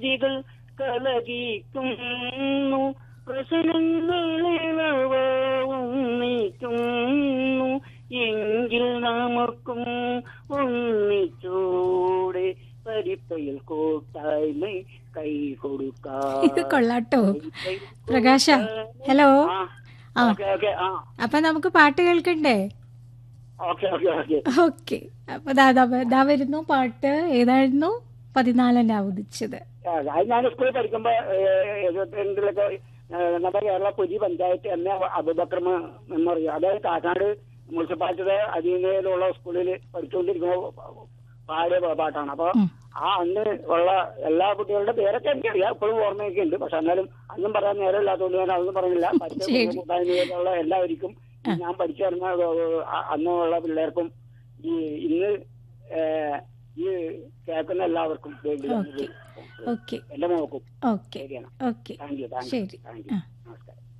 ജികൾ കലകിക്കുന്നു പ്രശ്നങ്ങളിളവുന്നിക്കുന്നു എങ്കിൽ നമുക്കും ഒന്നിച്ചൂടെ പരിപ്പയിൽ കൂട്ടായ്മ കൈ കൊടുക്കാം ഇത് കൊള്ളാട്ടോ പ്രകാശ ഹലോ ആ ആ ഓക്കെ ഓക്കെ ആ അപ്പൊ നമുക്ക് പാട്ട് കേൾക്കണ്ടേ ഓക്കെ ഓക്കെ ഓക്കെ ഓക്കെ അപ്പൊ ദാ ദാ വ- ദാ വരുന്നു പാട്ട് ഏതായിരുന്നു പതിനാലിനാ ഉദിച്ചത് ആ, അത് ഞാൻ സ്കൂളിൽ പഠിക്കുമ്പോ എഴുപത്തിരണ്ടിലൊക്കെ നമ്മുടെ കേരള പുതിയ പഞ്ചായത്ത് എന്ന അബുബക്ര മെമ്മോറിയൽ അതായത് കാക്കാട് മുനിസിപ്പാലിറ്റിയുടെ അധീനതയിലുള്ള സ്കൂളിൽ പഠിച്ചുകൊണ്ടിരിക്കുമ്പോൾ പാടിയ പാട്ടാണ് അപ്പൊ ഉം. ആ അന്ന് ഉള്ള എല്ലാ കുട്ടികളുടെ പേരൊക്കെ എനിക്കറിയാം ഇപ്പോഴും ഓർമ്മയൊക്കെ ഉണ്ട് പക്ഷെ എന്നാലും അന്നും പറയാൻ നേരമില്ലാത്തതുകൊണ്ട് ഞാൻ അതൊന്നും പറഞ്ഞില്ല ശരി. കൂട്ടായ്മയിലുള്ള എല്ലാവർക്കും ഈ ഞാൻ പഠിച്ചു വരുന്ന അ- അന്നുള്ള പിള്ളേർക്കും ഈ ഇന്ന് ഏഹ്, ഈ കേൾക്കുന്ന എല്ലാവർക്കും വേണ്ടി ഓക്കെ ഓക്കെ എന്റെ മോക്കും ഓക്കെ ശരിയാണ് okay thank you thank you ശരി താങ്ക് ആ യു നമസ്കാരം